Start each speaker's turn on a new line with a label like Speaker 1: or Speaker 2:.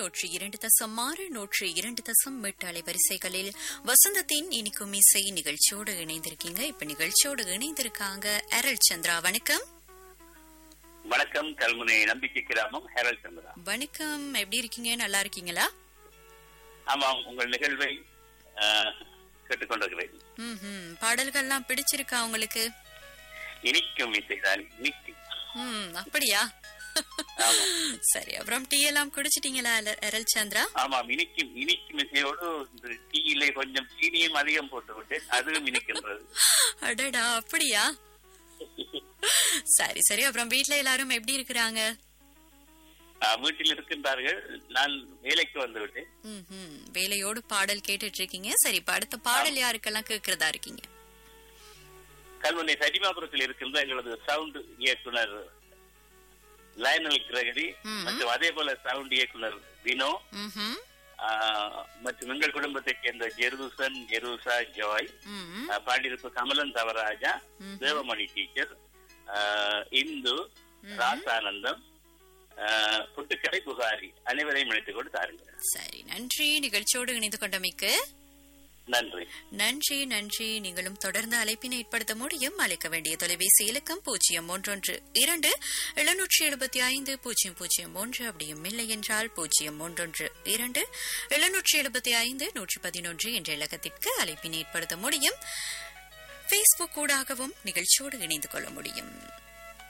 Speaker 1: நூற்றி இரண்டு தசம் ஆறு நூற்றி இரண்டு தசம் எட்டு அலைவரிசைகளில் வசந்தத்தின் இனிக்கும் இசை நிகழ்ச்சியோடு இணைந்திருக்கீங்க இப்ப நிகழ்ச்சியோடு இணைந்திருக்காங்க அருள் சந்திரா வணக்கம்
Speaker 2: வணக்கம் கல்முனை நம்பிக்கை கிராமம் ஹேரல் சந்திரா
Speaker 1: வணக்கம் எப்படி இருக்கீங்க நல்லா இருக்கீங்களா
Speaker 2: ஆமாம் உங்கள் நிகழ்வை ஆஹ், கேட்டுக்கொண்டிருக்கிறேன்
Speaker 1: ம் பாடல்கள்லாம் பிடிச்சிருக்கா உங்களுக்கு
Speaker 2: இனிக்கும் இசைதான் இனிக்கும்
Speaker 1: ம் அப்படியா
Speaker 2: ஆமாம்
Speaker 1: சரி அப்புறம் டீ எல்லாம் குடிச்சிட்டீங்களா அல- அருள் சந்திரா
Speaker 2: ஆமாம் இனிக்கும் இனிக்கும் இசையோடு இந்த டீயிலே கொஞ்சம் சீனியும் அதிகம் போட்டு விட்டேன் அதுவும் இனிக்கின்றது
Speaker 1: அடடா அப்படியா சரி சரி அப்புறம் வீட்ல எல்லாரும் எப்படி இருக்கிறாங்க
Speaker 2: ஆஹ், வீட்டில் இருக்கின்றார்கள் நான் வேலைக்கு வந்து விட்டேன்
Speaker 1: ம்ஹும். வேலையோடு பாடல் கேட்டுட்டு இருக்கீங்க சரி இப்ப அடுத்த பாடல் யாருக்கெல்லாம் கேக்குறதா இருக்கீங்க
Speaker 2: கல்முனை சரிமாபுரத்தில் இருக்கின்ற எங்களது சவுண்ட் இயக்குனர் லயனல் கிரகரி
Speaker 1: ம்.
Speaker 2: மற்றும் அதே போல சவுண்ட் இயக்குனர் வினோ
Speaker 1: ம்ஹும்.
Speaker 2: ஆஹ், மற்றும் எங்கள் குடும்பத்தைச் சேர்ந்த ஜெருசன் ஜெருசா ஜாய்
Speaker 1: ம்.
Speaker 2: ஆஹ் பாண்டிருப்பு கமலன் தவராஜா
Speaker 1: ம்ஹும்.
Speaker 2: தேவமணி டீச்சர் ஆஹ் இந்து ராசானந்தம் ஆஹ் புட்டுக்கடை புகாரி அனைவரையும் இணைத்துக் கொண்டு தாருங்கள்
Speaker 1: சரி நன்றி நிகழ்ச்சியோடு இணைந்து கொண்டமைக்கு
Speaker 2: நன்றி
Speaker 1: நன்றி நன்றி நீங்களும் தொடர்ந்து அழைப்பினை ஏற்படுத்த முடியும் அழைக்க வேண்டிய தொலைபேசி இலக்கம் பூஜ்ஜியம் ஒன்றொன்று இரண்டு எழுநூற்றி எழுபத்தி ஐந்து பூஜ்ஜியம் பூஜ்ஜியம் ஒன்று அப்படியும் இல்லை என்றால் பூஜ்ஜியம் ஒன்றொன்று இரண்டு எழுநூற்றி எழுபத்தி ஐந்து நூற்றி பதினொன்று என்ற இலக்கத்திற்கு அழைப்பினை ஏற்படுத்த முடியும் ஃபேஸ்புக் ஊடாகவும் நிகழ்ச்சியோடு இணைந்து கொள்ள முடியும்